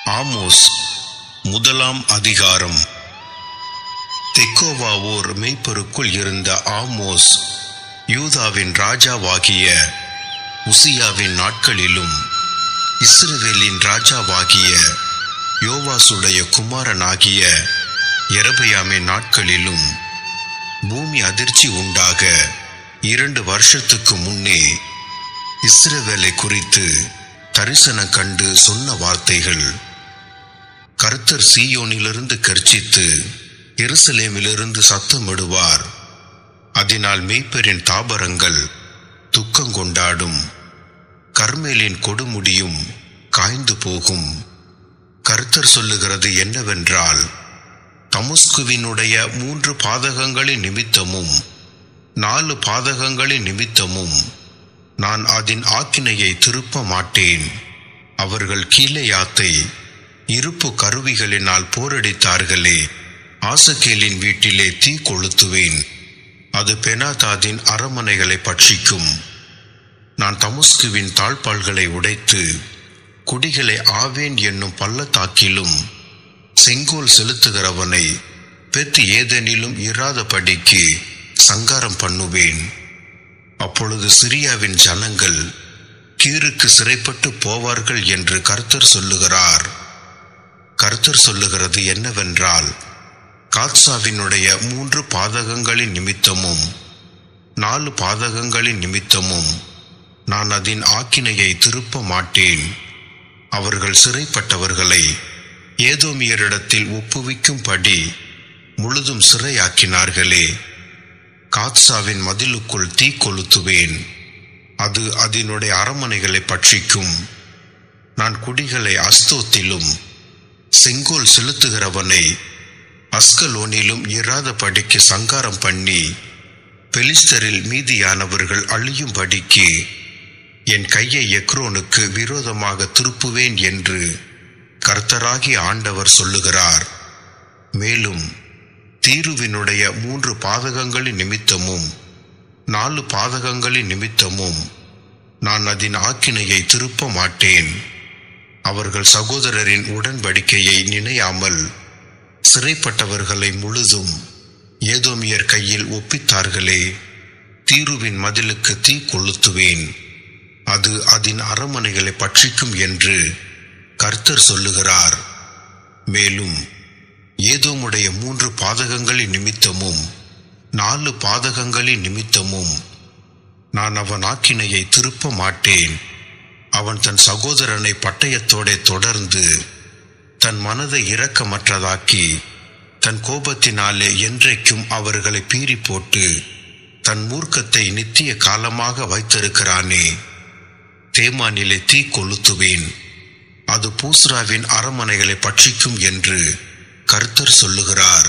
Amos முதலாம் அதிகாரம் தெக்கோவா ஓர் மெய்ப்பொருக்குள் இருந்த ஆமோஸ் யூதாவின் ராஜாவாகிய உசியாவின் நாட்களிலும் இஸ்ரவேலின் ராஜாவாகிய யோவாசுடைய குமாரனாகிய எரபயாமின் நாட்களிலும் பூமி அதிர்ச்சி உண்டாக இரண்டு வருஷத்துக்கு முன்னே இஸ்ரவேலை குறித்து தரிசனம் கண்டு சொன்ன வார்த்தைகள் கர்த்தர் சீயோனிலிருந்து கர்ச்சித்து எருசலேமிலிருந்து சத்தமிடுவார் அதனால் மேய்ப்பரின் தாபரங்கள் துக்கங்கொண்டாடும் கர்மேலின் கொடுமுடியும் காய்ந்து போகும் கர்த்தர் சொல்லுகிறது என்னவென்றால் தமுஸ்குவினுடைய மூன்று பாதகங்களின் நிமித்தமும் நாலு பாதகங்களின் நிமித்தமும் நான் அதன் ஆக்கினையை திருப்ப மாட்டேன் அவர்கள் கீழையாத்தை இருப்பு கருவிகளினால் போரடித்தார்களே ஆசகேலின் வீட்டிலே தீ கொளுத்துவேன் அது பெனாதாதின் அரமனைகளை பட்சிக்கும் நான் தமுஸ்குவின் தாழ்பால்களை உடைத்து குடிகளை ஆவேன் என்னும் பள்ளத்தாக்கிலும் செங்கோல் செலுத்துகிறவனை பெத்து ஏதெனிலும் இராதபடிக்கு சங்காரம் பண்ணுவேன் அப்பொழுது சிரியாவின் ஜனங்கள் கீருக்கு சிறைப்பட்டு போவார்கள் என்று கர்த்தர் சொல்லுகிறார் கர்த்தர் சொல்லுகிறது என்னவென்றால் காத்சாவினுடைய மூன்று பாதகங்களின் நிமித்தமும் நாலு பாதகங்களின் நிமித்தமும் நான் அதன் ஆக்கினையை திருப்ப மாட்டேன் அவர்கள் சிறைப்பட்டவர்களை ஏதோமியரிடத்தில் ஒப்புவிக்கும்படி முழுதும் சிறையாக்கினார்களே காத்சாவின் மதிலுக்குள் தீ கொளுத்துவேன் அது அதனுடைய அரமனைகளை பட்சிக்கும் நான் குடிகளை அஸ்தோத்திலும் செங்கோல் செலுத்துகிறவனை அஸ்கலோனிலும் இராதபடிக்கு சங்காரம் பண்ணி பெலிஸ்தரில் மீதியானவர்கள் அழியும்படிக்கு என் கையை எக்ரோனுக்கு விரோதமாக திருப்புவேன் என்று கர்த்தராகிய ஆண்டவர் சொல்லுகிறார் மேலும் தீருவினுடைய மூன்று பாதகங்களின் நிமித்தமும் நாலு பாதகங்களின் நிமித்தமும் நான் அதன் ஆக்கினையை திருப்ப மாட்டேன் அவர்கள் சகோதரரின் உடன்படிக்கையை நினையாமல் சிறைப்பட்டவர்களை முழுதும் ஏதோமியர் கையில் ஒப்பித்தார்களே தீருவின் மதிலுக்கு தீ கொளுத்துவேன் அது அதன் அரமனைகளை பட்சிக்கும் என்று கர்த்தர் சொல்லுகிறார் மேலும் ஏதோமுடைய மூன்று பாதகங்களின் நிமித்தமும் நாலு பாதகங்களின் நிமித்தமும் நான் அவன் ஆக்கினையை திருப்ப மாட்டேன் அவன் தன் சகோதரனை பட்டயத்தோட தொடர்ந்து தன் மனதை இரக்கமற்றதாக்கி தன் கோபத்தினாலே என்றைக்கும் அவர்களை பீறி போட்டு தன் மூர்க்கத்தை நித்திய காலமாக வைத்திருக்கிறானே தேமானிலே தீ கொளுத்துவேன் அது பூஸ்ராவின் அரமனைகளை பட்சிக்கும் என்று கர்த்தர் சொல்லுகிறார்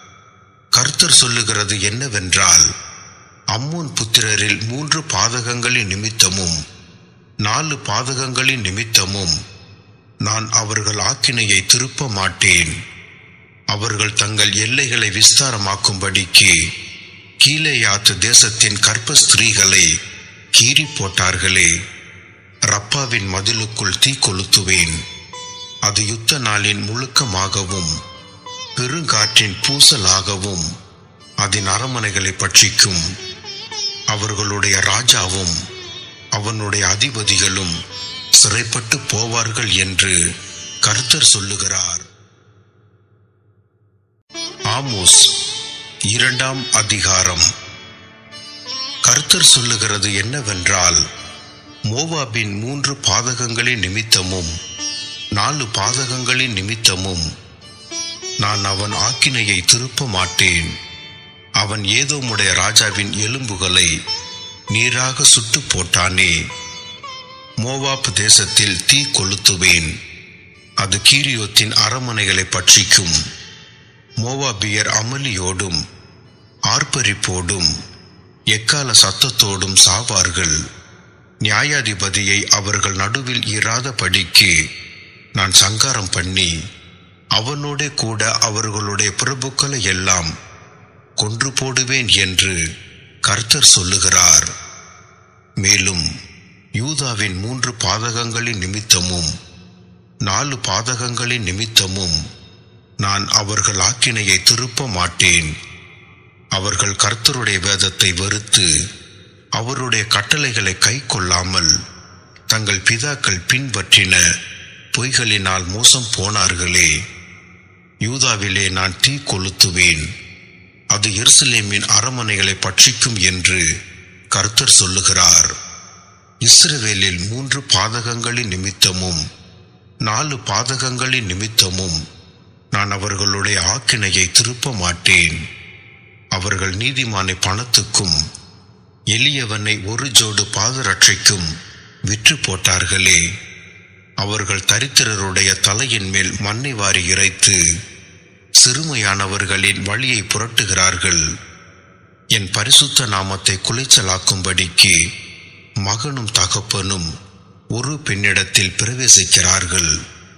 கர்த்தர் சொல்லுகிறது என்னவென்றால் அம்மோன் புத்திரரில் மூன்று பாதகங்களின் நிமித்தமும் நாலு பாதகங்களின் நிமித்தமும் நான் அவர்கள் ஆக்கினையை திருப்ப மாட்டேன் அவர்கள் தங்கள் எல்லைகளை விஸ்தாரமாக்கும்படிக்கு கீழேயாத்து தேசத்தின் கற்ப ஸ்திரீகளை கீறி போட்டார்களே ரப்பாவின் மதிலுக்குள் தீ கொளுத்துவேன் அது யுத்த நாளின் முழுக்கமாகவும் பெருங்காற்றின் பூசலாகவும் அதன் அரமனைகளை பட்சிக்கும் அவர்களுடைய ராஜாவும் அவனுடைய அதிபதிகளும் சிறைப்பட்டு போவார்கள் என்று கர்த்தர் சொல்லுகிறார் ஆமோஸ் இரண்டாம் அதிகாரம் கர்த்தர் சொல்லுகிறது என்னவென்றால் மோவாபின் மூன்று பாதகங்களின் நிமித்தமும் நாலு பாதகங்களின் நிமித்தமும் நான் அவன் ஆக்கினையை திருப்ப மாட்டேன் அவன் ஏதோமுடைய ராஜாவின் எலும்புகளை நீராக சுட்டு போட்டானே மோவாப் தேசத்தில் தீ கொளுத்துவேன் அது கீரியோத்தின் அரமனைகளை பட்சிக்கும் மோவாபியர் அமளியோடும் ஆர்ப்பரிப்போடும் எக்கால சத்தத்தோடும் சாவார்கள் நியாயாதிபதியை அவர்கள் நடுவில் இராதபடிக்கு நான் சங்காரம் பண்ணி அவனோட கூட அவர்களுடைய பிரபுக்களை எல்லாம் கொன்று போடுவேன் என்று கர்த்தர் சொல்லுகிறார் மேலும் யூதாவின் மூன்று பாதகங்களின் நிமித்தமும் நாலு பாதகங்களின் நிமித்தமும் நான் அவர்கள் ஆக்கினையை திருப்ப மாட்டேன் அவர்கள் கர்த்தருடைய வேதத்தை வெறுத்து அவருடைய கட்டளைகளை கை கொள்ளாமல் தங்கள் பிதாக்கள் பின்பற்றின பொய்களினால் மோசம் போனார்களே யூதாவிலே நான் தீ கொளுத்துவேன் அது எருசலேமின் அரமனைகளை பட்சிக்கும் என்று கர்த்தர் சொல்லுகிறார் இஸ்ரவேலில் மூன்று பாதகங்களின் நிமித்தமும் நாலு பாதகங்களின் நிமித்தமும் நான் அவர்களுடைய ஆக்கினையை திருப்ப மாட்டேன் அவர்கள் நீதிமானை பணத்துக்கும் எளியவனை ஒரு ஜோடு பாதரட்சைக்கும் விற்று போட்டார்களே அவர்கள் தரித்திரருடைய தலையின் மேல் மண்ணை வாரி இறைத்து சிறுமையானவர்களின் வழியை புரட்டுகிறார்கள் என் பரிசுத்த நாமத்தை குலைச்சலாக்கும்படிக்கு மகனும் தகப்பனும் ஒரு பெண்ணிடத்தில் பிரவேசிக்கிறார்கள்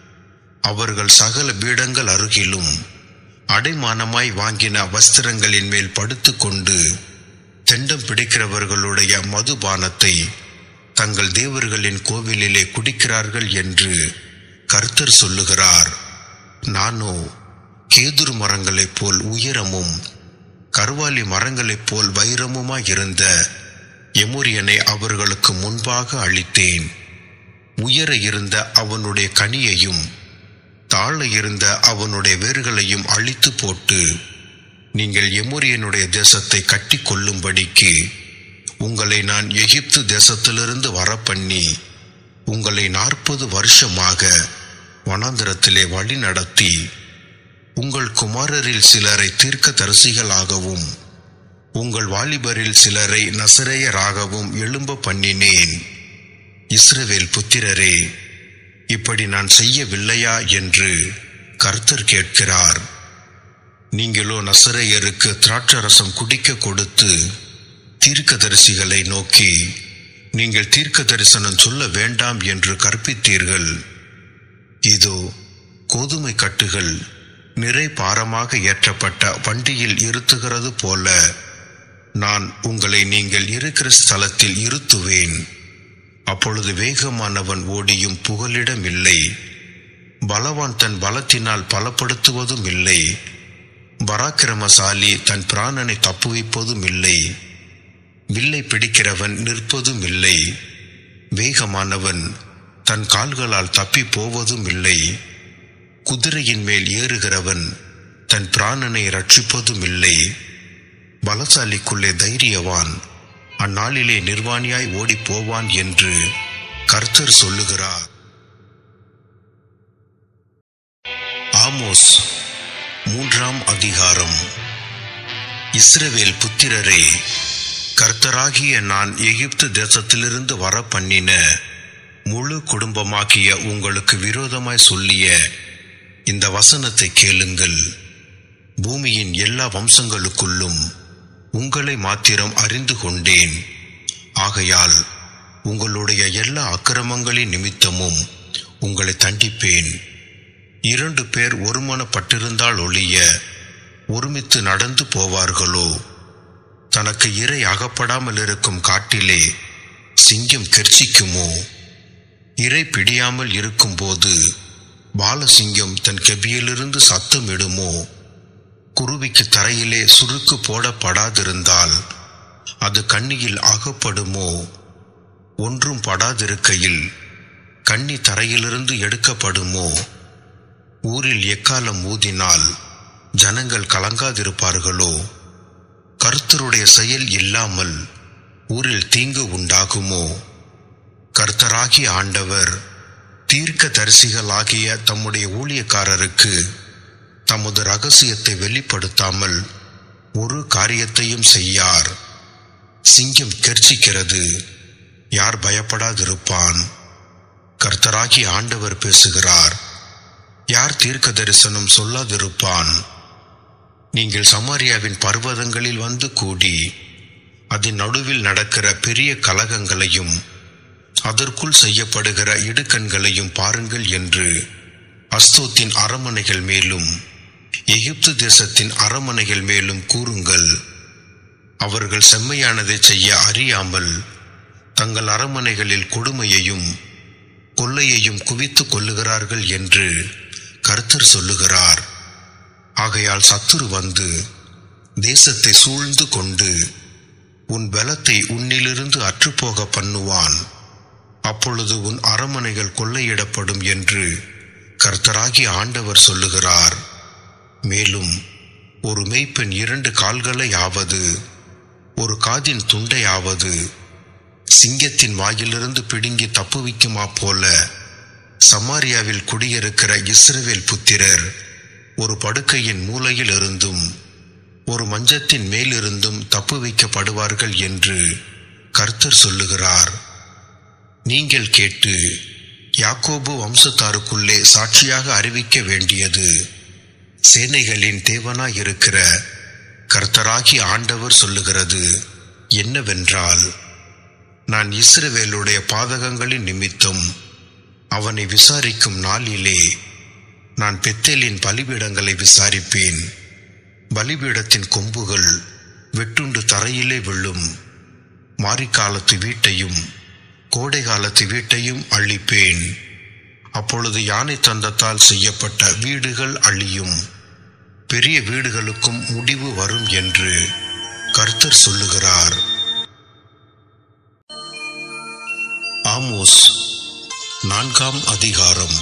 அவர்கள் சகல பீடங்கள் அருகிலும் அடைமானமாய் வாங்கின வஸ்திரங்களின் மேல் படுத்துக்கொண்டு தெண்டம் பிடிக்கிறவர்களுடைய மதுபானத்தை தங்கள் தேவர்களின் கோவிலிலே குடிக்கிறார்கள் என்று கர்த்தர் சொல்லுகிறார் நானோ கேதுரு மரங்களைப் போல் உயரமும் கருவாலி மரங்களைப் போல் வைரமுமாயிருந்த எமுரியனை அவர்களுக்கு முன்பாக அளித்தேன் உயர இருந்த அவனுடைய கனியையும் தாழ இருந்த அவனுடைய வேர்களையும் அழித்து போட்டு நீங்கள் எமுரியனுடைய தேசத்தை கட்டி கொள்ளும்படிக்கு உங்களை நான் எகிப்து தேசத்திலிருந்து வரப்பண்ணி உங்களை நாற்பது வருஷமாக வனாந்திரத்திலே வழி நடத்தி உங்கள் குமாரரில் சிலரை தீர்க்க தரிசிகளாகவும் உங்கள் வாலிபரில் சிலரை நசரேயராகவும் எழும்ப பண்ணினேன் இஸ்ரவேல் புத்திரரே இப்படி நான் செய்யவில்லையா என்று கர்த்தர் கேட்கிறார் நீங்களோ நசரேயருக்கு திராட்சரசம் குடிக்க கொடுத்து தீர்க்கதரிசிகளை நோக்கி நீங்கள் தீர்க்க தரிசனம் சொல்ல வேண்டாம் என்று கற்பித்தீர்கள் இதோ கோதுமை கட்டுகள் நிறை பாரமாக ஏற்றப்பட்ட வண்டியில் இருத்துகிறது போல நான் உங்களை நீங்கள் இருக்கிற ஸ்தலத்தில் இருத்துவேன் அப்பொழுது வேகமானவன் ஓடியும் புகலிடம் இல்லை பலவான் தன் பலத்தினால் பலப்படுத்துவதும் இல்லை பராக்கிரமசாலி தன் பிராணனை தப்புவிப்பதும் இல்லை வில்லை பிடிக்கிறவன் நிற்பதும் இல்லை வேகமானவன் தன் கால்களால் தப்பி போவதும் இல்லை குதிரையின் மேல் ஏறுகிறவன் தன் பிராணனை ரட்சிப்பதும் இல்லை பலசாலிக்குள்ளே தைரியவான் அந்நாளிலே நிர்வாணியாய் ஓடிப் போவான் என்று கர்த்தர் சொல்லுகிறார் ஆமோஸ் மூன்றாம் அதிகாரம் இஸ்ரவேல் புத்திரரே கர்த்தராகிய நான் எகிப்து தேசத்திலிருந்து வர பண்ணின முழு குடும்பமாகிய உங்களுக்கு விரோதமாய் சொல்லிய இந்த வசனத்தை கேளுங்கள் பூமியின் எல்லா வம்சங்களுக்குள்ளும் உங்களை மாத்திரம் அறிந்து கொண்டேன் ஆகையால் உங்களுடைய எல்லா அக்கிரமங்களின் நிமித்தமும் உங்களை தண்டிப்பேன் இரண்டு பேர் ஒருமனப்பட்டிருந்தால் ஒழிய ஒருமித்து நடந்து போவார்களோ தனக்கு இரை அகப்படாமல் இருக்கும் காட்டிலே சிங்கம் கெர்ச்சிக்குமோ இரை பிடியாமல் இருக்கும்போது பாலசிங்கம் தன் கெபியிலிருந்து சத்தமிடுமோ குருவிக்கு தரையிலே சுருக்கு போடப்படாதிருந்தால் அது கண்ணியில் அகப்படுமோ ஒன்றும் படாதிருக்கையில் கண்ணி தரையிலிருந்து எடுக்கப்படுமோ ஊரில் எக்காலம் ஊதினால் ஜனங்கள் கலங்காதிருப்பார்களோ கர்த்தருடைய செயல் இல்லாமல் ஊரில் தீங்கு உண்டாகுமோ கர்த்தராகிய ஆண்டவர் தீர்க்க தரிசிகளாகிய தம்முடைய ஊழியக்காரருக்கு தமது ரகசியத்தை வெளிப்படுத்தாமல் ஒரு காரியத்தையும் செய்யார் சிங்கம் கெர்ச்சிக்கிறது யார் பயப்படாதிருப்பான் கர்த்தராகி ஆண்டவர் பேசுகிறார் யார் தீர்க்க தரிசனம் சொல்லாதிருப்பான் நீங்கள் சமாரியாவின் பர்வதங்களில் வந்து கூடி அதன் நடுவில் நடக்கிற பெரிய கலகங்களையும் அதற்குள் செய்யப்படுகிற இடுக்கண்களையும் பாருங்கள் என்று அஸ்தோத்தின் அரமனைகள் மேலும் எகிப்து தேசத்தின் அரமனைகள் மேலும் கூறுங்கள் அவர்கள் செம்மையானதை செய்ய அறியாமல் தங்கள் அரமனைகளில் கொடுமையையும் கொள்ளையையும் குவித்துக் கொள்ளுகிறார்கள் என்று கர்த்தர் சொல்லுகிறார் ஆகையால் சத்துரு வந்து தேசத்தை சூழ்ந்து கொண்டு உன் பலத்தை உன்னிலிருந்து அற்றுப்போக பண்ணுவான் அப்பொழுது உன் அரமனைகள் கொள்ளையிடப்படும் என்று கர்த்தராகி ஆண்டவர் சொல்லுகிறார் மேலும் ஒரு மெய்ப்பெண் இரண்டு கால்களையாவது ஒரு காதின் துண்டையாவது சிங்கத்தின் வாயிலிருந்து பிடுங்கி தப்புவிக்குமா போல சமாரியாவில் குடியிருக்கிற இஸ்ரவேல் புத்திரர் ஒரு படுக்கையின் மூலையில் இருந்தும் ஒரு மஞ்சத்தின் மேலிருந்தும் தப்புவிக்கப்படுவார்கள் என்று கர்த்தர் சொல்லுகிறார் நீங்கள் கேட்டு யாக்கோபு வம்சத்தாருக்குள்ளே சாட்சியாக அறிவிக்க வேண்டியது சேனைகளின் தேவனாய் இருக்கிற கர்த்தராகி ஆண்டவர் சொல்லுகிறது என்னவென்றால் நான் இஸ்ரவேலுடைய பாதகங்களின் நிமித்தம் அவனை விசாரிக்கும் நாளிலே நான் பெத்தேலின் பலிபீடங்களை விசாரிப்பேன் பலிபீடத்தின் கொம்புகள் வெட்டுண்டு தரையிலே விழும் மாரிக்காலத்து வீட்டையும் கோடை காலத்து வீட்டையும் அழிப்பேன் அப்பொழுது யானை தந்தத்தால் செய்யப்பட்ட வீடுகள் அழியும் பெரிய வீடுகளுக்கும் முடிவு வரும் என்று கர்த்தர் சொல்லுகிறார் ஆமோஸ் நான்காம் அதிகாரம்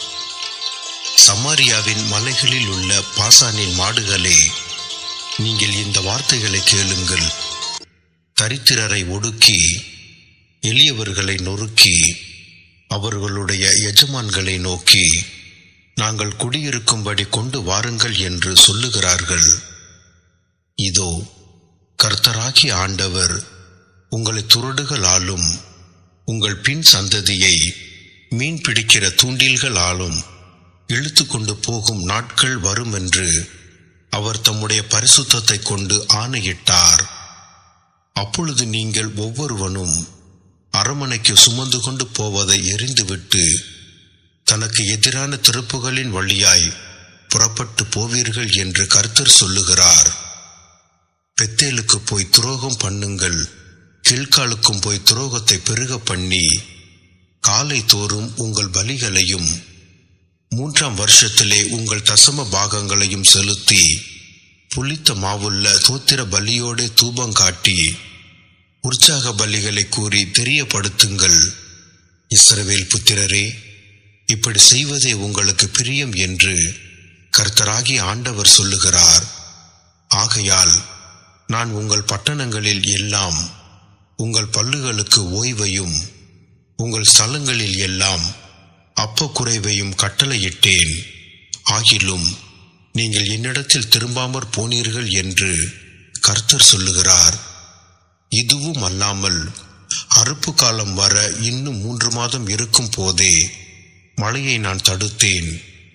சமாரியாவின் மலைகளில் உள்ள பாசானின் மாடுகளே நீங்கள் இந்த வார்த்தைகளை கேளுங்கள் தரித்திரரை ஒடுக்கி எளியவர்களை நொறுக்கி அவர்களுடைய எஜமான்களை நோக்கி நாங்கள் குடியிருக்கும்படி கொண்டு வாருங்கள் என்று சொல்லுகிறார்கள் இதோ கர்த்தராகி ஆண்டவர் உங்களை துரடுகளாலும் உங்கள் பின் சந்ததியை மீன் பிடிக்கிற தூண்டில்களாலும் இழுத்து கொண்டு போகும் நாட்கள் வரும் என்று அவர் தம்முடைய பரிசுத்தத்தை கொண்டு ஆணையிட்டார் அப்பொழுது நீங்கள் ஒவ்வொருவனும் அரமனைக்கு சுமந்து கொண்டு போவதை எரிந்துவிட்டு தனக்கு எதிரான திருப்புகளின் வழியாய் புறப்பட்டு போவீர்கள் என்று கர்த்தர் சொல்லுகிறார் பெத்தேலுக்கு போய் துரோகம் பண்ணுங்கள் கில்காலுக்கும் போய் துரோகத்தை பெருக பண்ணி காலை தோறும் உங்கள் பலிகளையும் மூன்றாம் வருஷத்திலே உங்கள் தசம பாகங்களையும் செலுத்தி புளித்த மாவுள்ள தோத்திர பலியோடே தூபம் காட்டி உற்சாக பலிகளை கூறி தெரியப்படுத்துங்கள் இஸ்ரவேல் புத்திரரே இப்படி செய்வதே உங்களுக்கு பிரியம் என்று கர்த்தராகி ஆண்டவர் சொல்லுகிறார் ஆகையால் நான் உங்கள் பட்டணங்களில் எல்லாம் உங்கள் பல்லுகளுக்கு ஓய்வையும் உங்கள் ஸ்தலங்களில் எல்லாம் அப்ப குறைவையும் கட்டளையிட்டேன் ஆகிலும் நீங்கள் என்னிடத்தில் திரும்பாமற் போனீர்கள் என்று கர்த்தர் சொல்லுகிறார் இதுவும் அல்லாமல் அறுப்பு காலம் வர இன்னும் மூன்று மாதம் இருக்கும் போதே மழையை நான் தடுத்தேன்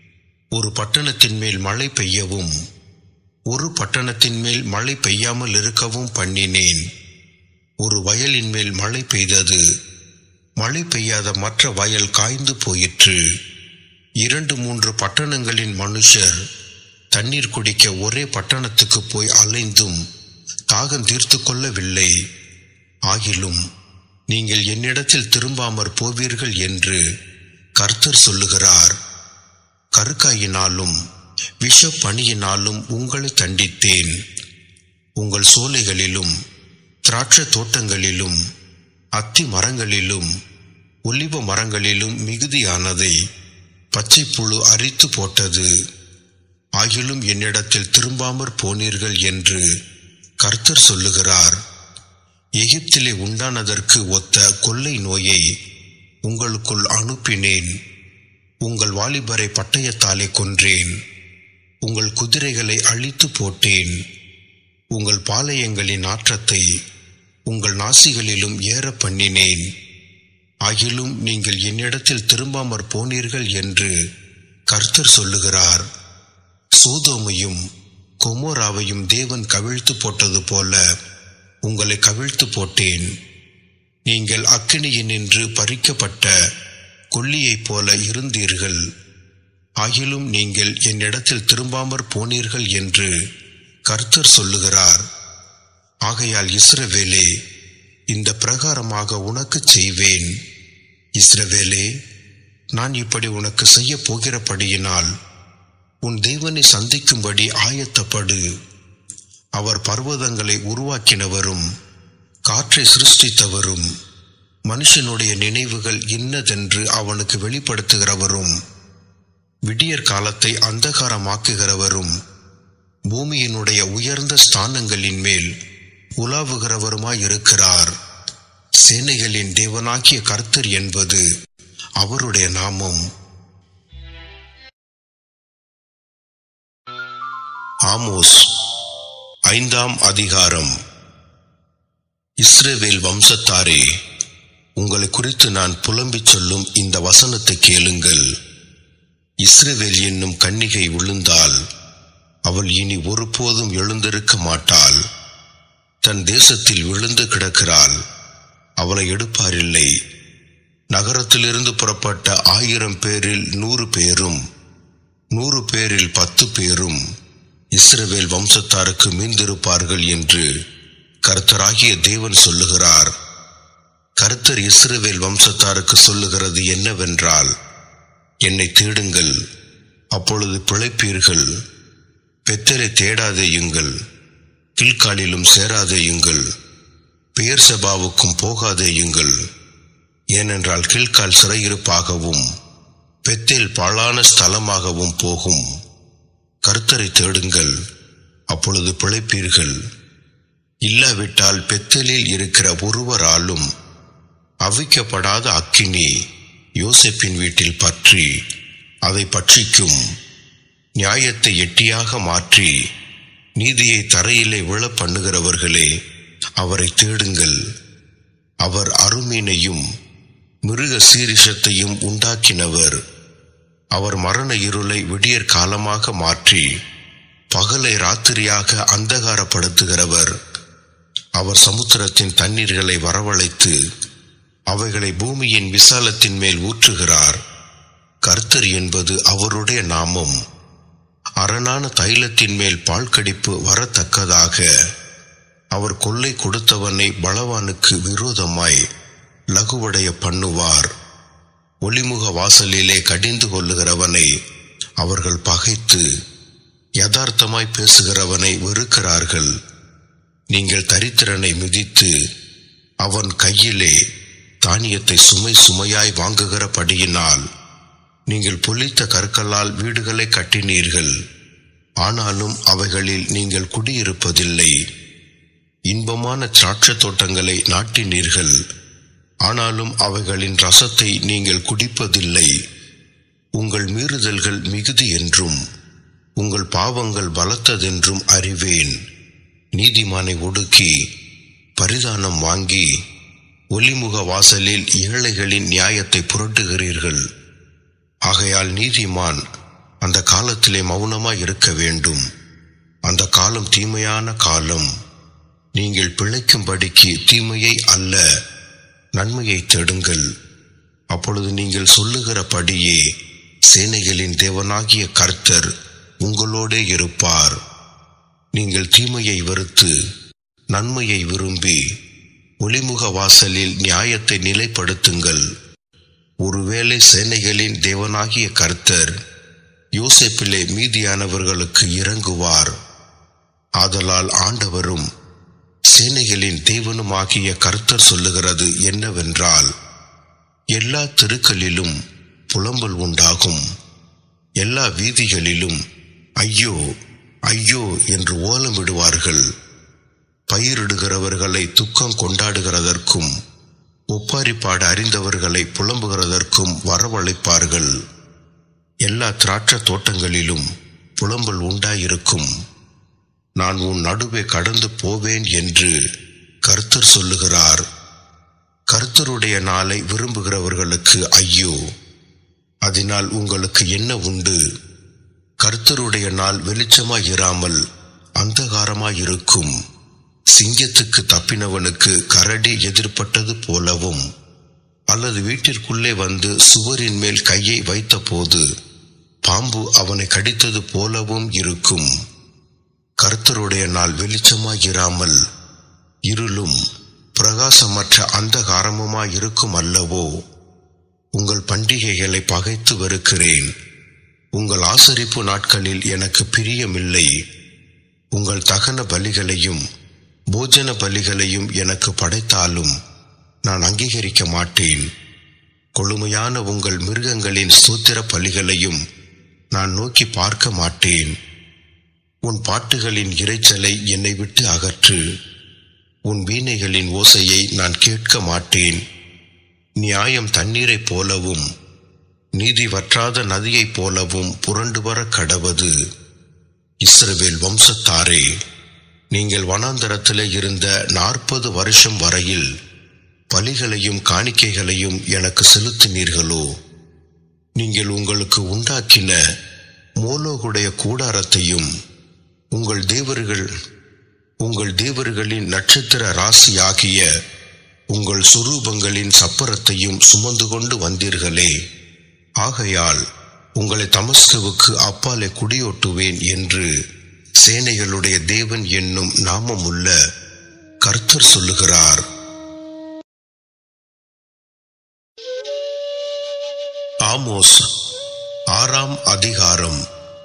ஒரு பட்டணத்தின் மேல் மழை பெய்யவும் ஒரு பட்டணத்தின் மேல் மழை பெய்யாமல் இருக்கவும் பண்ணினேன் ஒரு வயலின் மேல் மழை பெய்தது மழை பெய்யாத மற்ற வயல் காய்ந்து போயிற்று இரண்டு மூன்று பட்டணங்களின் மனுஷர் தண்ணீர் குடிக்க ஒரே பட்டணத்துக்கு போய் அலைந்தும் தாகம் தீர்த்து கொள்ளவில்லை ஆகிலும் நீங்கள் என்னிடத்தில் திரும்பாமற் போவீர்கள் என்று கர்த்தர் சொல்லுகிறார் கருக்காயினாலும் விஷ பணியினாலும் உங்களை தண்டித்தேன் உங்கள் சோலைகளிலும் திராட்சை தோட்டங்களிலும் அத்தி மரங்களிலும் ஒலிவ மரங்களிலும் மிகுதியானதை பச்சை புழு அரித்து போட்டது ஆகிலும் என்னிடத்தில் திரும்பாமற் போனீர்கள் என்று கர்த்தர் சொல்லுகிறார் எகிப்திலே உண்டானதற்கு ஒத்த கொள்ளை நோயை உங்களுக்குள் அனுப்பினேன் உங்கள் வாலிபரை பட்டயத்தாலே கொன்றேன் உங்கள் குதிரைகளை அழித்து போட்டேன் உங்கள் பாளையங்களின் நாற்றத்தை உங்கள் நாசிகளிலும் ஏற பண்ணினேன் ஆகிலும் நீங்கள் என்னிடத்தில் திரும்பாமற் போனீர்கள் என்று கர்த்தர் சொல்லுகிறார் சோதோமையும் கொமோராவையும் தேவன் கவிழ்த்து போட்டது போல உங்களை கவிழ்த்து போட்டேன் நீங்கள் அக்கினியினின்று பறிக்கப்பட்ட கொல்லியைப் போல இருந்தீர்கள் ஆகிலும் நீங்கள் என்னிடத்தில் திரும்பாமற் போனீர்கள் என்று கர்த்தர் சொல்லுகிறார் ஆகையால் இஸ்ரவேலே இந்த பிரகாரமாக உனக்குச் செய்வேன் இஸ்ரவேலே நான் இப்படி உனக்கு செய்ய போகிறபடியினால் உன் தேவனை சந்திக்கும்படி ஆயத்தப்படு அவர் பர்வதங்களை உருவாக்கினவரும் காற்றை சிருஷ்டித்தவரும் மனுஷனுடைய நினைவுகள் இன்னதென்று அவனுக்கு வெளிப்படுத்துகிறவரும் விடியற் காலத்தை அந்தகாரமாக்குகிறவரும் பூமியினுடைய உயர்ந்த ஸ்தானங்களின் மேல் உலாவுகிறவருமாயிருக்கிறார் சேனைகளின் தேவனாகிய கர்த்தர் என்பது அவருடைய நாமம் ஆமோஸ் ஐந்தாம் அதிகாரம் இஸ்ரவேல் வம்சத்தாரே உங்களை குறித்து நான் புலம்பிச் சொல்லும் இந்த வசனத்தை கேளுங்கள் இஸ்ரவேல் என்னும் கன்னிகை விழுந்தால் அவள் இனி ஒருபோதும் எழுந்திருக்க மாட்டாள் தன் தேசத்தில் விழுந்து கிடக்கிறாள் அவளை எடுப்பாரில்லை நகரத்திலிருந்து புறப்பட்ட ஆயிரம் பேரில் நூறு பேரும் நூறு பேரில் பத்து பேரும் இஸ்ரவேல் வம்சத்தாருக்கு மீந்திருப்பார்கள் என்று கர்த்தராகிய தேவன் சொல்லுகிறார் கர்த்தர் இஸ்ரவேல் வம்சத்தாருக்கு சொல்லுகிறது என்னவென்றால் என்னை தேடுங்கள் அப்பொழுது பிழைப்பீர்கள் பெத்தரை தேடாதேயுங்கள் கில்காலிலும் சேராதேயுங்கள் பெயர் சபாவுக்கும் போகாதேயுங்கள் ஏனென்றால் கில்கால் சிறையிருப்பாகவும் பெத்தேல் பாழான ஸ்தலமாகவும் போகும் கர்த்தரை தேடுங்கள் அப்பொழுது பிழைப்பீர்கள் இல்லாவிட்டால் பெத்தலில் இருக்கிற ஒருவராலும் அவிக்கப்படாத அக்கினி யோசேப்பின் வீட்டில் பற்றி அதை பட்சிக்கும் நியாயத்தை எட்டியாக மாற்றி நீதியை தரையிலே விழ பண்ணுகிறவர்களே அவரை தேடுங்கள் அவர் அருமீனையும் மிருக சீரிஷத்தையும் உண்டாக்கினவர் அவர் மரண இருளை விடியற் காலமாக மாற்றி பகலை ராத்திரியாக அந்தகாரப்படுத்துகிறவர் அவர் சமுத்திரத்தின் தண்ணீர்களை வரவழைத்து அவைகளை பூமியின் விசாலத்தின் மேல் ஊற்றுகிறார் கர்த்தர் என்பது அவருடைய நாமம் அரணான தைலத்தின் மேல் பால்கடிப்பு வரத்தக்கதாக அவர் கொள்ளை கொடுத்தவனை பலவானுக்கு விரோதமாய் லகுவடைய பண்ணுவார் ஒளிமுக வாசலிலே கடிந்து கொள்ளுகிறவனை அவர்கள் பகைத்து யதார்த்தமாய் பேசுகிறவனை வெறுக்கிறார்கள் நீங்கள் தரித்திரனை மிதித்து அவன் கையிலே தானியத்தை சுமை சுமையாய் வாங்குகிறபடியினால் நீங்கள் பொலித்த கற்களால் வீடுகளை கட்டினீர்கள் ஆனாலும் அவைகளில் நீங்கள் குடியிருப்பதில்லை இன்பமான திராட்சத் தோட்டங்களை நாட்டினீர்கள் ஆனாலும் அவைகளின் ரசத்தை நீங்கள் குடிப்பதில்லை உங்கள் மீறுதல்கள் மிகுதி என்றும் உங்கள் பாவங்கள் பலத்ததென்றும் அறிவேன் நீதிமானை ஒடுக்கி பரிதானம் வாங்கி ஒலிமுக வாசலில் ஏழைகளின் நியாயத்தை புரட்டுகிறீர்கள் ஆகையால் நீதிமான் அந்த காலத்திலே மௌனமாய் இருக்க வேண்டும் அந்த காலம் தீமையான காலம் நீங்கள் பிழைக்கும்படிக்கு தீமையை அல்ல நன்மையை தேடுங்கள் அப்பொழுது நீங்கள் சொல்லுகிறபடியே சேனைகளின் தேவனாகிய கர்த்தர் உங்களோடே இருப்பார் நீங்கள் தீமையை வெறுத்து நன்மையை விரும்பி ஒளிமுக வாசலில் நியாயத்தை நிலைப்படுத்துங்கள் ஒருவேளை சேனைகளின் தேவனாகிய கர்த்தர் யோசேப்பிலே மீதியானவர்களுக்கு இறங்குவார் ஆதலால் ஆண்டவரும் சேனைகளின் தேவனுமாகிய கர்த்தர் சொல்லுகிறது என்னவென்றால் எல்லா தெருக்களிலும் புலம்பல் உண்டாகும் எல்லா வீதிகளிலும் ஐயோ ஐயோ என்று ஓலமிடுவார்கள் பயிரிடுகிறவர்களை துக்கம் கொண்டாடுகிறதற்கும் ஒப்பாரிப்பாடு அறிந்தவர்களை புலம்புகிறதற்கும் வரவழைப்பார்கள் எல்லா திராட்சை தோட்டங்களிலும் புலம்பல் உண்டாயிருக்கும் நான் உன் நடுவே கடந்து போவேன் என்று கர்த்தர் சொல்லுகிறார் கர்த்தருடைய நாளை விரும்புகிறவர்களுக்கு ஐயோ அதனால் உங்களுக்கு என்ன உண்டு கர்த்தருடைய நாள் வெளிச்சமாய் இராமல் அந்தகாரமாய் இருக்கும் சிங்கத்துக்கு தப்பினவனுக்கு கரடி எதிர்ப்பட்டது போலவும் அல்லது வீட்டிற்குள்ளே வந்து சுவரின் மேல் கையை வைத்தபோது பாம்பு அவனை கடித்தது போலவும் இருக்கும் கர்த்தருடைய நாள் வெளிச்சமாயிராமல் இருளும் பிரகாசமற்ற அந்தகாரமுமாயிருக்கும் அல்லவோ உங்கள் பண்டிகைகளை பகைத்து வெறுக்கிறேன் உங்கள் ஆசரிப்பு நாட்களில் எனக்கு பிரியமில்லை உங்கள் தகன பலிகளையும் போஜன பலிகளையும் எனக்கு படைத்தாலும் நான் அங்கீகரிக்க மாட்டேன் கொழுமையான உங்கள் மிருகங்களின் ஸ்தோத்திர பலிகளையும் நான் நோக்கி பார்க்க மாட்டேன் உன் பாட்டுகளின் இரைச்சலை என்னை விட்டு அகற்று உன் வீணைகளின் ஓசையை நான் கேட்க மாட்டேன் நியாயம் தண்ணீரைப் போலவும் நீதி வற்றாத நதியைப் போலவும் புரண்டு வர கடவது இஸ்ரவேல் வம்சத்தாரே நீங்கள் வனாந்தரத்திலே இருந்த நாற்பது வருஷம் வரையில் பலிகளையும் காணிக்கைகளையும் எனக்கு செலுத்தினீர்களோ நீங்கள் உங்களுக்கு உண்டாக்கின மோலோகுடைய கூடாரத்தையும் உங்கள் தேவர்கள் உங்கள் தேவர்களின் நட்சத்திர ராசியாகிய உங்கள் சுரூபங்களின் சப்பரத்தையும் சுமந்து கொண்டு வந்தீர்களே ஆகையால் உங்களை தமஸ்குவுக்கு அப்பாலே குடியோட்டுவேன் என்று சேனைகளுடைய தேவன் என்னும் நாமமுள்ள கர்த்தர் சொல்லுகிறார் ஆமோஸ் ஆறாம் அதிகாரம்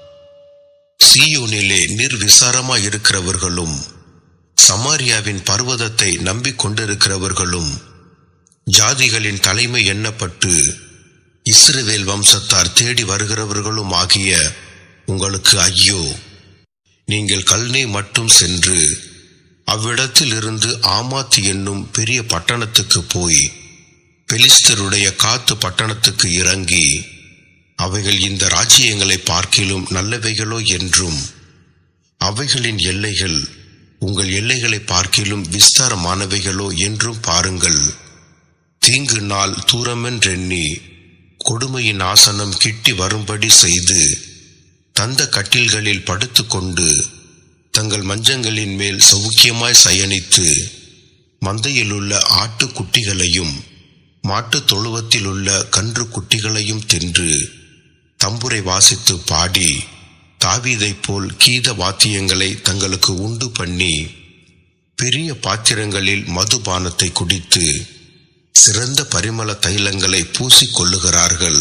சீயோனிலே நிர்விசாரமாய் இருக்கிறவர்களும் சமாரியாவின் பர்வதத்தை நம்பிக்கொண்டிருக்கிறவர்களும் ஜாதிகளின் தலைமை எண்ணப்பட்டு இஸ்ரவேல் வம்சத்தார் தேடி வருகிறவர்களும் ஆகிய உங்களுக்கு ஐயோ நீங்கள் கல்னே மட்டும் சென்று அவ்விடத்தில் இருந்து ஆமாத் என்னும் பெரிய பட்டணத்துக்கு போய் பெலிஸ்தருடைய காத்து பட்டணத்துக்கு இறங்கி அவைகள் இந்த ராஜ்யங்களை பார்க்கிலும் நல்லவைகளோ என்றும் அவைகளின் எல்லைகள் உங்கள் எல்லைகளை பார்க்கிலும் விஸ்தாரமானவைகளோ என்றும் பாருங்கள் தீங்கு நாள் தூரமென்றெண்ணி கொடுமையின் ஆசனம் கிட்டி வரும்படி செய்து தந்த கட்டில்களில் படுத்துக்கொண்டு தங்கள் மஞ்சங்களின் மேல் சௌக்கியமாய் சயனித்து மந்தையிலுள்ள ஆட்டுக்குட்டிகளையும் மாட்டுத் தொழுவத்திலுள்ள கன்று குட்டிகளையும் தின்று தம்புரை வாசித்து பாடி தாவீதைப் போல் கீத வாத்தியங்களை தங்களுக்கு உண்டு பண்ணி பெரிய பாத்திரங்களில் மதுபானத்தை குடித்து சிறந்த பரிமள தைலங்களை பூசிக் கொள்ளுகிறார்கள்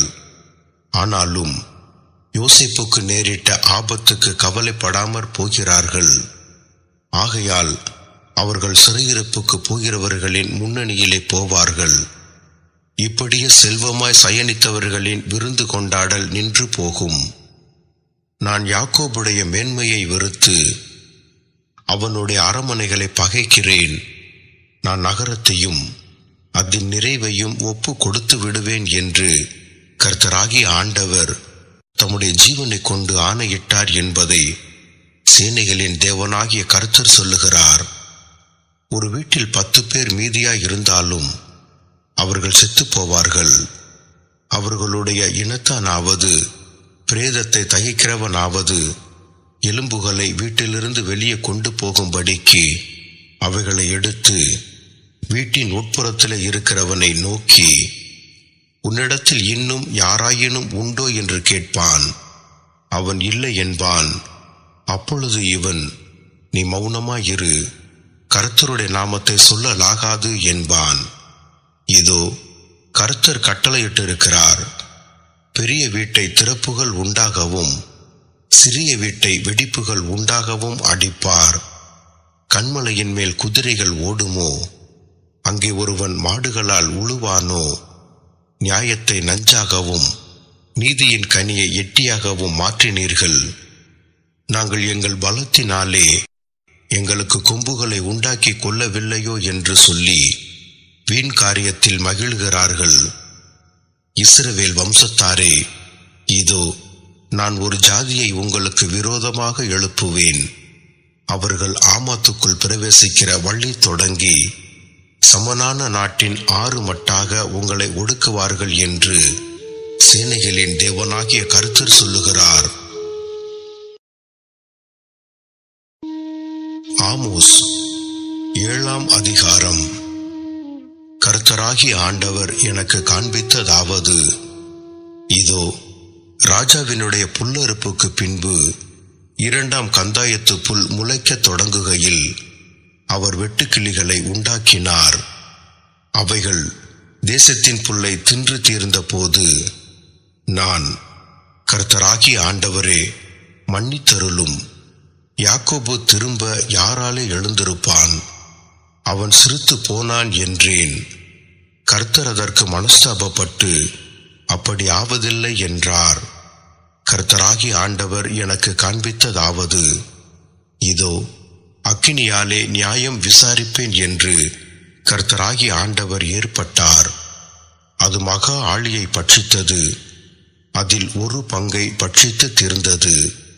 ஆனாலும் யோசிப்புக்கு நேரிட்ட ஆபத்துக்கு கவலைப்படாமற் போகிறார்கள் ஆகையால் அவர்கள் சிறையிருப்புக்கு போகிறவர்களின் முன்னணியிலே போவார்கள் இப்படியே செல்வமாய் சயனித்தவர்களின் விருந்து கொண்டாடல் நின்று போகும் நான் யாக்கோபுடைய மேன்மையை வெறுத்து அவனுடைய அரமனைகளை பகைக்கிறேன் நான் நகரத்தையும் அதன் நிறைவையும் ஒப்பு கொடுத்து விடுவேன் என்று கர்த்தராகிய ஆண்டவர் தம்முடைய ஜீவனை கொண்டு ஆணையிட்டார் என்பதை சேனைகளின் தேவனாகிய கர்த்தர் சொல்லுகிறார் ஒரு வீட்டில் பத்து பேர் மீதியாய் இருந்தாலும் அவர்கள் செத்துப் போவார்கள் அவர்களுடைய இனத்தானாவது பிரேதத்தை தகிக்கிறவனாவது எலும்புகளை வீட்டிலிருந்து வெளியே கொண்டு போகும்படிக்கு அவைகளை எடுத்து வீட்டின் உட்புறத்தில் இருக்கிறவனை நோக்கி உன்னிடத்தில் இன்னும் யாராயினும் உண்டோ என்று கேட்பான் அவன் இல்லை என்பான் அப்பொழுது இவன் நீ மௌனமாயிரு கர்த்தருடைய நாமத்தை சொல்லலாகாது என்பான் இதோ கர்த்தர் கட்டளையிட்டிருக்கிறார் பெரிய வீட்டை திறப்புகள் உண்டாகவும் சிறிய வீட்டை வெடிப்புகள் உண்டாகவும் அடிப்பார் கண்மலையின் மேல் குதிரைகள் ஓடுமோ அங்கே ஒருவன் மாடுகளால் உழுவானோ நியாயத்தை நஞ்சாகவும் நீதியின் கனியை எட்டியாகவும் மாற்றினீர்கள் நாங்கள் எங்கள் பலத்தினாலே எங்களுக்கு கொம்புகளை உண்டாக்கி கொள்ளவில்லையோ என்று சொல்லி வீண் காரியத்தில் மகிழ்கிறார்கள் இஸ்ரவேல் வம்சத்தாரே இதோ நான் ஒரு ஜாதியை உங்களுக்கு விரோதமாக எழுப்புவேன் அவர்கள் ஆமாத்துக்குள் பிரவேசிக்கிற வழி தொடங்கி சமனான நாட்டின் ஆறு மட்டாக உங்களை ஒடுக்குவார்கள் என்று சேனைகளின் தேவனாகிய கருத்தர் சொல்லுகிறார் ஆமோஸ் ஏழாம் அதிகாரம் கர்த்தராகிய ஆண்டவர் எனக்கு காண்பித்ததாவது இதோ ராஜாவினுடைய புல்லறுப்புக்கு பின்பு இரண்டாம் கந்தாயத்து புல் முளைக்கத் தொடங்குகையில் அவர் வெட்டுக்கிளிகளை உண்டாக்கினார் அவைகள் தேசத்தின் புல்லை தின்று தீர்ந்த போது நான் கர்த்தராகிய ஆண்டவரே மன்னித்தருளும் யாக்கோபு திரும்ப யாராலே எழுந்திருப்பான் அவன் சிரித்து போனான் என்றேன் கர்த்தர் அதற்கு மனஸ்தாபப்பட்டு அப்படி ஆவதில்லை என்றார் கர்த்தராகி ஆண்டவர் எனக்கு காண்பித்ததாவது இதோ அக்கினியாலே நியாயம் விசாரிப்பேன் என்று கர்த்தராகி ஆண்டவர் ஏற்பட்டார் அது மகா ஆழியை பட்சித்தது அதில் ஒரு பங்கை பட்சித்து தீர்ந்தது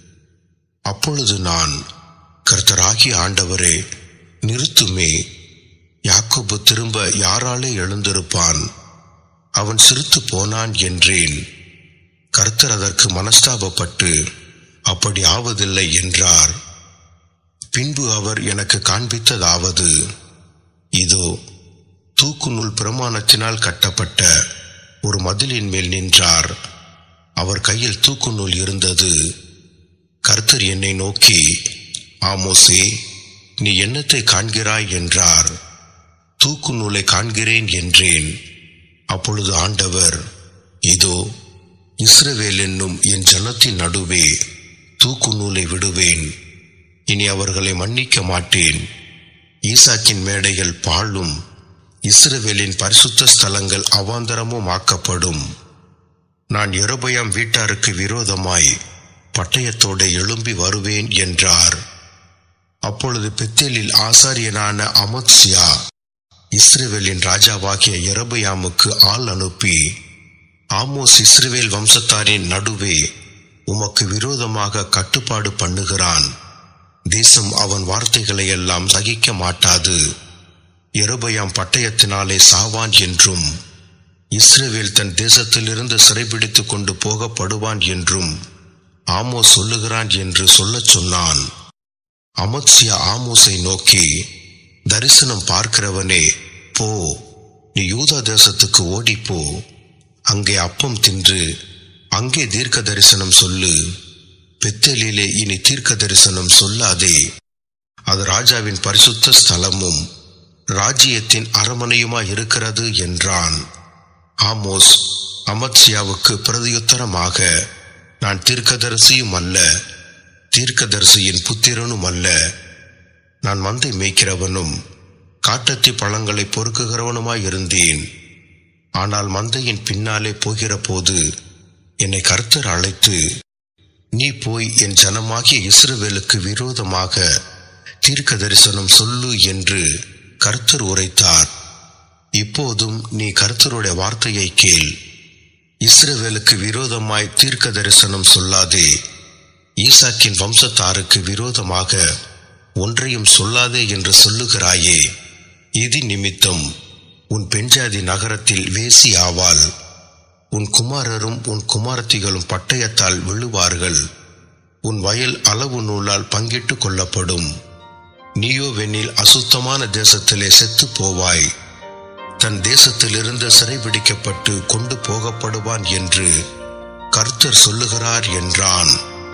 அப்பொழுது நான் கர்த்தராகி ஆண்டவரே நிறுத்துமே யாக்கோபு திரும்ப யாராலே எழுந்திருப்பான் அவன் சிரித்து போனான் என்றேன் கர்த்தர் அதற்கு மனஸ்தாபப்பட்டு அப்படி ஆவதில்லை என்றார் பின்பு அவர் எனக்கு காண்பித்ததாவது இதோ தூக்குநூல் பிரமாணத்தினால் கட்டப்பட்ட ஒரு மதிலின் மேல் நின்றார் அவர் கையில் தூக்குநூல் இருந்தது கர்த்தர் என்னை நோக்கி ஆமோசே நீ என்னத்தை காண்கிறாய் என்றார் தூக்கு நூலை காண்கிறேன் என்றேன் அப்பொழுது ஆண்டவர் இதோ இஸ்ரவேல் என்னும் என் ஜனத்தின் நடுவே தூக்கு நூலை விடுவேன் இனி அவர்களை மன்னிக்க மாட்டேன் ஈசாக்கின் மேடைகள் பாழும் இஸ்ரவேலின் பரிசுத்த ஸ்தலங்கள் அவாந்தரமும் ஆக்கப்படும் நான் எரோபயாம் வீட்டாருக்கு விரோதமாய் பட்டயத்தோட எழும்பி வருவேன் என்றார் அப்பொழுது பெத்தேலில் ஆசாரியனான அமத்சியா இஸ்ரேவேலின் ராஜாவாகிய எரபயாமுக்கு ஆள் அனுப்பி ஆமோஸ் இஸ்ரேவேல் வம்சத்தாரின் நடுவே உமக்கு விரோதமாக கட்டுப்பாடு பண்ணுகிறான் தேசம் அவன் வார்த்தைகளை எல்லாம் சகிக்க மாட்டாது எரபயாம் பட்டயத்தினாலே சாவான் என்றும் இஸ்ரேவேல் தன் தேசத்திலிருந்து சிறைபிடித்து கொண்டு போகப்படுவான் என்றும் ஆமோஸ் சொல்லுகிறான் என்று சொல்லச் சொன்னான் அமத்சியா ஆமோஸை நோக்கி தரிசனம் பார்க்கிறவனே போ நீ யூதா தேசத்துக்கு ஓடிப்போ அங்கே அப்பம் தின்று அங்கே தீர்க்க தரிசனம் சொல்லு பெத்தேலிலே இனி தீர்க்க தரிசனம் சொல்லாதே அது ராஜாவின் பரிசுத்த ஸ்தலமும் ராஜ்யத்தின் அரமனையுமாய் இருக்கிறது என்றான் ஆமோஸ் அமத்சியாவுக்கு பிரதியுத்தரமாக நான் தீர்க்கதரிசியும் அல்ல தீர்க்கதரிசியின் புத்திரனும் அல்ல நான் மந்தை மேய்க்கிறவனும் காட்டத்தி பழங்களை பொறுக்குகிறவனுமாய் இருந்தேன் ஆனால் மந்தையின் பின்னாலே போகிற போது என்னை கர்த்தர் அழைத்து நீ போய் என் ஜனமாகிய இஸ்ரவேலுக்கு விரோதமாக தீர்க்க தரிசனம் சொல்லு என்று கர்த்தர் உரைத்தார் இப்போதும் நீ கர்த்தருடைய வார்த்தையை கேள் இஸ்ரவேலுக்கு விரோதமாய் தீர்க்க தரிசனம் சொல்லாதே ஈசாக்கின் வம்சத்தாருக்கு விரோதமாக ஒன்றையும் சொல்லாதே என்று சொல்லுகிறாயே இது நிமித்தம் உன் பெண்ஜாதி நகரத்தில் வேசி ஆவாள் உன் குமாரரும் உன் குமாரத்திகளும் பட்டயத்தால் விழுவார்கள் உன் வயல் அளவு நூலால் பங்கிட்டு கொள்ளப்படும் நீயோவெனில் அசுத்தமான தேசத்திலே செத்து போவாய் தன் தேசத்திலிருந்து சிறைபிடிக்கப்பட்டு கொண்டு போகப்படுவான் என்று கர்த்தர் சொல்லுகிறார் என்றான்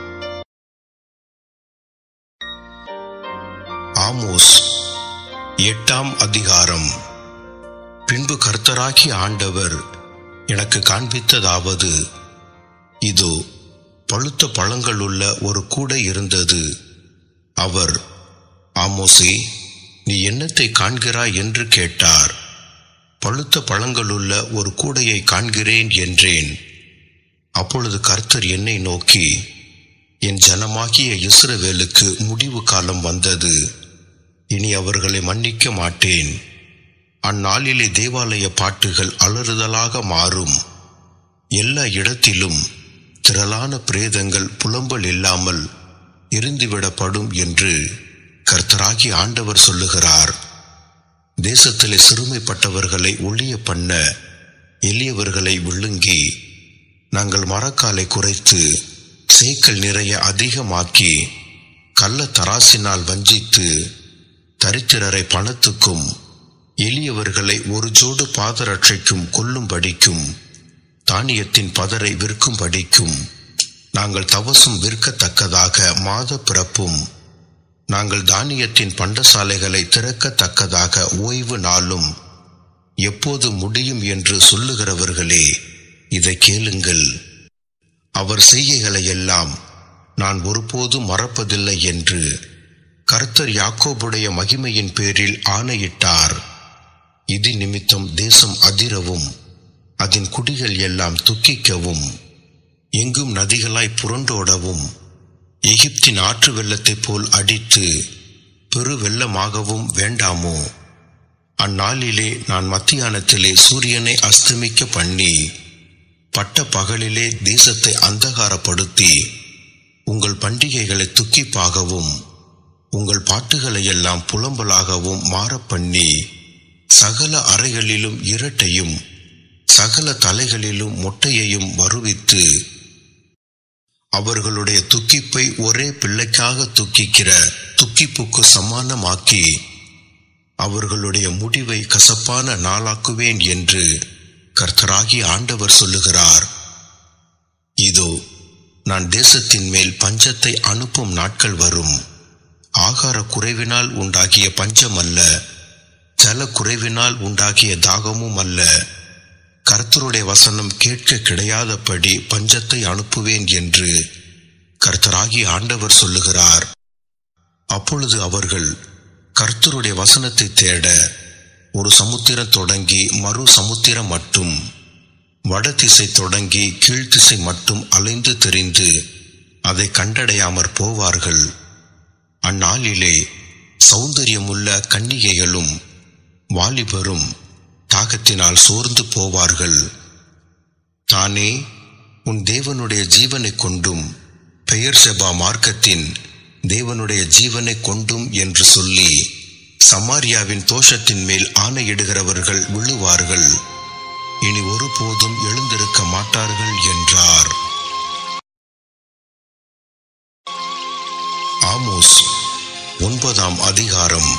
ஆமோஸ் எட்டாம் அதிகாரம் பின்பு கர்த்தராகி ஆண்டவர் எனக்கு காண்பித்ததாவது இதோ பழுத்த பழங்களுள்ள ஒரு கூடை இருந்தது அவர் ஆமோசே நீ என்னத்தை காண்கிறாய் என்று கேட்டார் பழுத்த பழங்களுள்ள ஒரு கூடையை காண்கிறேன் என்றேன் அப்பொழுது கர்த்தர் என்னை நோக்கி என் ஜனமாகிய இஸ்ரவேலுக்கு முடிவு காலம் வந்தது இனி அவர்களை மன்னிக்க மாட்டேன் அந்நாளிலே தேவாலய பாட்டுகள் அலறுதலாக மாறும் எல்லா இடத்திலும் திரளான பிரேதங்கள் புலம்பல் இல்லாமல் எரிந்துவிடப்படும் என்று கர்த்தராகி ஆண்டவர் சொல்லுகிறார் தேசத்திலே சிறுமைப்பட்டவர்களை ஒளிய பண்ண எளியவர்களை விழுங்கி நாங்கள் மரக்காலை குறைத்து சேக்கல் நிறைய அதிகமாக்கி கள்ள தராசினால் வஞ்சித்து தரித்திரரை பணத்துக்கும் எளியவர்களை ஒரு ஜோடு பாதரட்சைக்கும் கொல்லும்படிக்கும் தானியத்தின் பதரை விற்கும்படிக்கும் நாங்கள் தவசும் விற்கத்தக்கதாக மாத பிறப்பும் நாங்கள் தானியத்தின் பண்டசாலைகளை திறக்கத்தக்கதாக ஓய்வு நாளும் எப்போது முடியும் என்று சொல்லுகிறவர்களே இதை கேளுங்கள் அவர் செய்கைகளை எல்லாம் நான் ஒருபோதும் மறப்பதில்லை என்று கர்த்தர் யாக்கோபுடைய மகிமையின் பேரில் ஆணையிட்டார் இது நிமித்தம் தேசம் அதிரவும் அதன் குடிகள் எல்லாம் துக்கிக்கவும் எங்கும் நதிகளாய் புரண்டோடவும் எகிப்தின் ஆற்று வெள்ளத்தைப் போல் அடித்து பெரு வெள்ளமாகவும் வேண்டாமோ அந்நாளிலே நான் மத்தியானத்திலே சூரியனை அஸ்தமிக்க பண்ணி பட்ட பகலிலே தேசத்தை அந்தகாரப்படுத்தி உங்கள் பண்டிகைகளை துக்கிப்பாகவும் உங்கள் பாட்டுகளை எல்லாம் புலம்பலாகவும் மாறப் பண்ணி சகல அறைகளிலும் இரட்டையும் சகல தலைகளிலும் மொட்டையையும் வருவித்து அவர்களுடைய துக்கிப்பை ஒரே பிள்ளைக்காக துக்கிக்கிற துக்கிப்புக்கு சமானமாக்கி அவர்களுடைய முடிவை கசப்பான நாளாக்குவேன் என்று கர்த்தராகி ஆண்டவர் சொல்லுகிறார் இதோ நான் தேசத்தின் மேல் பஞ்சத்தை அனுப்பும் நாட்கள் வரும் ஆகார குறைவினால் உண்டாகிய பஞ்சம் அல்ல ஜல குறைவினால் உண்டாகிய தாகமும் அல்ல கர்த்தருடைய வசனம் கேட்க கிடையாதபடி பஞ்சத்தை அனுப்புவேன் என்று கர்த்தராகி ஆண்டவர் சொல்லுகிறார் அப்பொழுது அவர்கள் கர்த்தருடைய வசனத்தை தேட ஒரு சமுத்திரம் தொடங்கி மறு சமுத்திரம் மட்டும் வடதிசை தொடங்கி கீழ்த்திசை மட்டும் அலைந்து தெரிந்து அதை கண்டடையாமற் போவார்கள் அந்நாளிலே சௌந்தரியமுள்ள கன்னிகைகளும் வாலிபரும் தாகத்தினால் சோர்ந்து போவார்கள் தானே உன் தேவனுடைய ஜீவனை கொண்டும் பெயர் செபா மார்க்கத்தின் தேவனுடைய ஜீவனை கொண்டும் என்று சொல்லி சமாரியாவின் தோஷத்தின் மேல் ஆணையிடுகிறவர்கள் விழுவார்கள் இனி ஒருபோதும் எழுந்திருக்க மாட்டார்கள் என்றார் ஆமோஸ் ஒன்பதாம் அதிகாரம்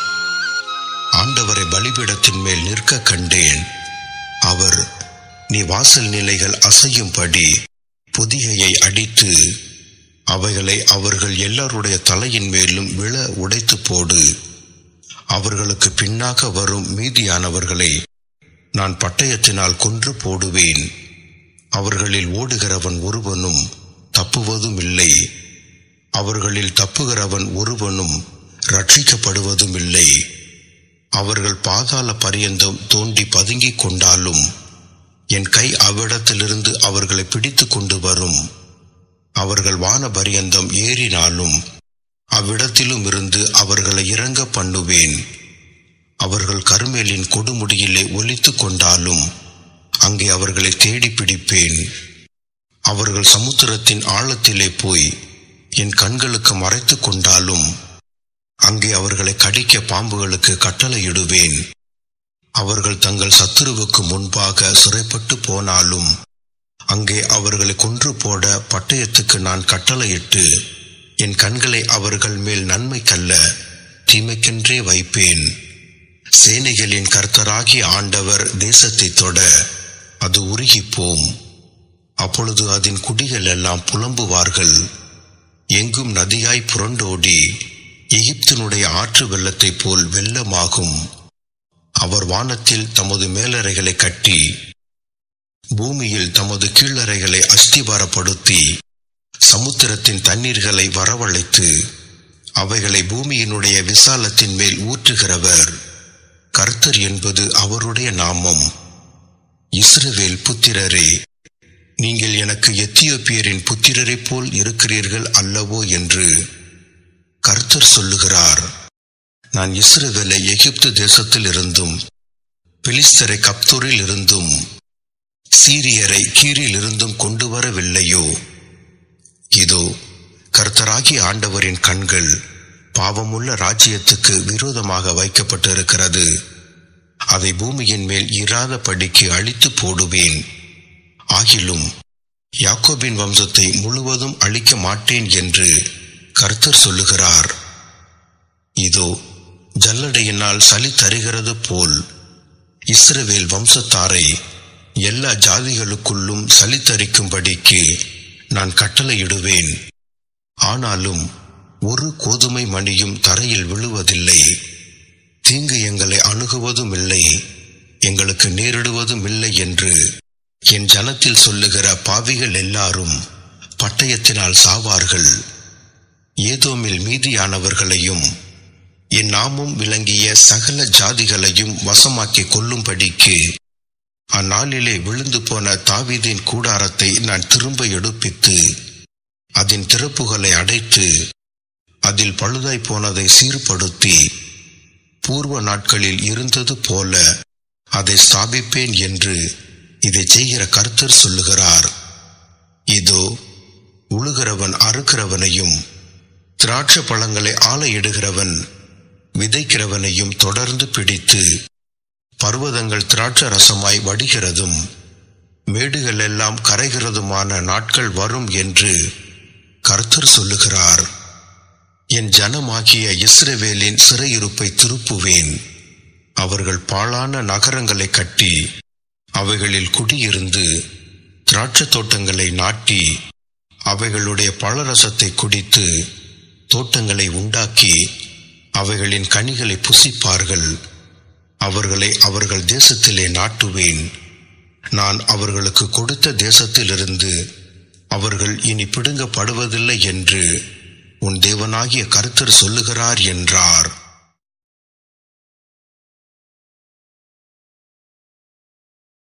ஆண்டவரை பலிபீடத்தின் மேல் நிற்க கண்டேன் அவர் நீ வாசல் நிலைகள் அசையும்படி புதிகையை அடித்து அவைகளை அவர்கள் எல்லாருடைய தலையின் மேலும் விழ உடைத்து போடு அவர்களுக்கு பின்னாக வரும் மீதியானவர்களை நான் பட்டயத்தினால் கொன்று போடுவேன் அவர்களில் ஓடுகிறவன் ஒருவனும் தப்புவதும் இல்லை அவர்களில் தப்புகிறவன் ஒருவனும் ரட்சிக்கப்படுவதும் இல்லை அவர்கள் பாதாள பரியந்தம் தோண்டி பதுங்கிக் கொண்டாலும் என் கை அவ்விடத்திலிருந்து அவர்களை பிடித்து கொண்டு வரும் அவர்கள் வான பரியந்தம் ஏறினாலும் அவ்விடத்திலும் இருந்து அவர்களை இறங்க பண்ணுவேன் அவர்கள் கருமேலின் கொடுமுடியிலே ஒலித்து கொண்டாலும் அங்கே அவர்களை தேடி பிடிப்பேன் அவர்கள் சமுத்திரத்தின் ஆழத்திலே போய் என் கண்களுக்கு மறைத்து கொண்டாலும் அங்கே அவர்களை கடிக்க பாம்புகளுக்கு கட்டளையிடுவேன் அவர்கள் தங்கள் சத்துருவுக்கு முன்பாக சிறைப்பட்டு போனாலும் அங்கே அவர்களை கொன்று போட பட்டயத்துக்கு நான் கட்டளையிட்டு என் கண்களை அவர்கள் மேல் நன்மைக்கல்ல தீமைக்கென்றே வைப்பேன் சேனைகளின் கர்த்தராகிய ஆண்டவர் தேசத்தை தொட அது உருகிப்போம் அப்பொழுது அதன் குடிகள் எல்லாம் புலம்புவார்கள் எங்கும் நதியாய் புரண்டோடி எகிப்தினுடைய ஆற்று வெள்ளத்தைப் போல் வெள்ளமாகும் அவர் வானத்தில் தமது மேலறைகளை கட்டி பூமியில் தமது கீழறைகளை அஸ்திவாரப்படுத்தி சமுத்திரத்தின் தண்ணீர்களை வரவழைத்து அவைகளை பூமியினுடைய விசாலத்தின் மேல் ஊற்றுகிறவர் கர்த்தர் என்பது அவருடைய நாமம் இஸ்ரவேல் புத்திரரே நீங்கள் எனக்கு எத்தியோப்பியரின் புத்திரரைப் போல் இருக்கிறீர்கள் அல்லவோ என்று கர்த்தர் சொல்லுகிறார் நான் இஸ்ரவேலை எகிப்து தேசத்தில் இருந்தும் பெலிஸ்தரை கப்தூரில் இருந்தும் சீரியரை கீரில் இருந்தும் கொண்டு வரவில்லையோ இதோ கர்த்தராகி ஆண்டவரின் கண்கள் பாவமுள்ள ராஜ்யத்துக்கு விரோதமாக வைக்கப்பட்டிருக்கிறது அதை பூமியின் மேல் இராதபடிக்கு அழித்து போடுவேன் ஆகிலும் யாக்கோபின் வம்சத்தை முழுவதும் அழிக்க மாட்டேன் என்று கர்த்தர் சொல்லுகிறார் இதோ ஜல்லடையினால் சளி தருகிறது போல் இஸ்ரவேல் வம்சத்தாரை எல்லா ஜாதிகளுக்குள்ளும் சலித்தரிக்கும்படிக்கு நான் கட்டளையிடுவேன் ஆனாலும் ஒரு கோதுமை மணியும் தரையில் விழுவதில்லை தீங்கு எங்களை அணுகுவதும் இல்லை எங்களுக்கு நேரிடுவதும் இல்லை என்று என் ஜனத்தில் சொல்லுகிற பாவிகள் எல்லாரும் பட்டயத்தினால் சாவார்கள் ஏதோமில் மீதியானவர்களையும் என் நாமும் விளங்கிய சகல ஜாதிகளையும் வசமாக்கி கொள்ளும்படிக்கு அந்நாளிலே விழுந்து போன தாவீதின் கூடாரத்தை நான் திரும்ப எடுப்பித்து அதன் திறப்புகளை அடைத்து அதில் பழுதாய் போனதை சீர்படுத்தி பூர்வ நாட்களில் இருந்தது போல அதை ஸ்தாபிப்பேன் என்று இதை செய்கிற கர்த்தர் சொல்லுகிறார் இதோ உழுகிறவன் அறுக்கிறவனையும் திராட்சை பழங்களை ஆலையிடுகிறவன் விதைக்கிறவனையும் தொடர்ந்து பிடித்து பர்வதங்கள் திராட்சை ரசமாய் வடிகிறதும் மேடுகள் எல்லாம் கரைகிறதுமான நாட்கள் வரும் என்று கர்த்தர் சொல்லுகிறார் என் ஜனமாகிய இஸ்ரவேலின் சிறையிருப்பை திருப்புவேன் அவர்கள் பாழான நகரங்களை கட்டி அவைகளில் குடியிருந்து திராட்சை தோட்டங்களை நாட்டி அவைகளுடைய பழரசத்தை குடித்து தோட்டங்களை உண்டாக்கி அவைகளின் கனிகளை புசிப்பார்கள் அவர்களை அவர்கள் தேசத்திலே நாட்டுவேன் நான் அவர்களுக்கு கொடுத்த தேசத்திலிருந்து அவர்கள் இனி பிடுங்கப்படுவதில்லை என்று உன் தேவனாகிய கர்த்தர் சொல்லுகிறார் என்றார்